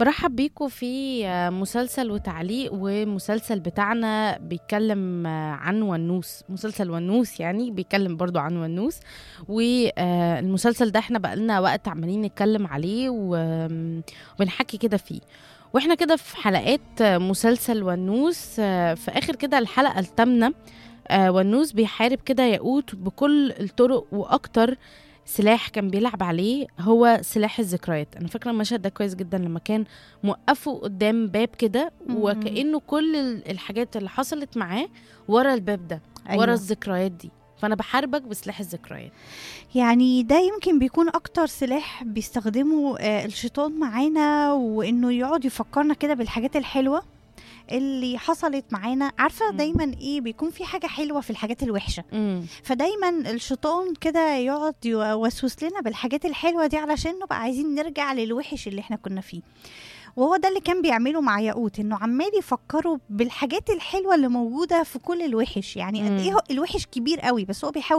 برحب بيكم في مسلسل وتعليق ومسلسل بتاعنا بيتكلم عن ونوس مسلسل ونوس يعني بيتكلم برضو عن ونوس والمسلسل ده احنا بقالنا وقت عمالين نتكلم عليه وبنحكي كده فيه واحنا كده في حلقات مسلسل ونوس في اخر كده الحلقة الثامنة ونوس بيحارب كده ياقوت بكل الطرق واكتر سلاح كان بيلعب عليه هو سلاح الذكريات انا فاكره المشهد ده كويس جدا لما كان موقفه قدام باب كده وكانه كل الحاجات اللي حصلت معاه ورا الباب ده أيوة. ورا الذكريات دي فانا بحاربك بسلاح الذكريات يعني ده يمكن بيكون اكتر سلاح بيستخدمه الشيطان معانا وانه يقعد يفكرنا كده بالحاجات الحلوه اللي حصلت معانا عارفه دايما ايه بيكون في حاجه حلوه في الحاجات الوحشه مم. فدايما الشيطان كده يقعد يوسوس لنا بالحاجات الحلوه دي علشان نبقى عايزين نرجع للوحش اللي احنا كنا فيه وهو ده اللي كان بيعمله مع ياقوت انه عمال يفكروا بالحاجات الحلوه اللي موجوده في كل الوحش يعني قد ايه الوحش كبير قوي بس هو بيحاول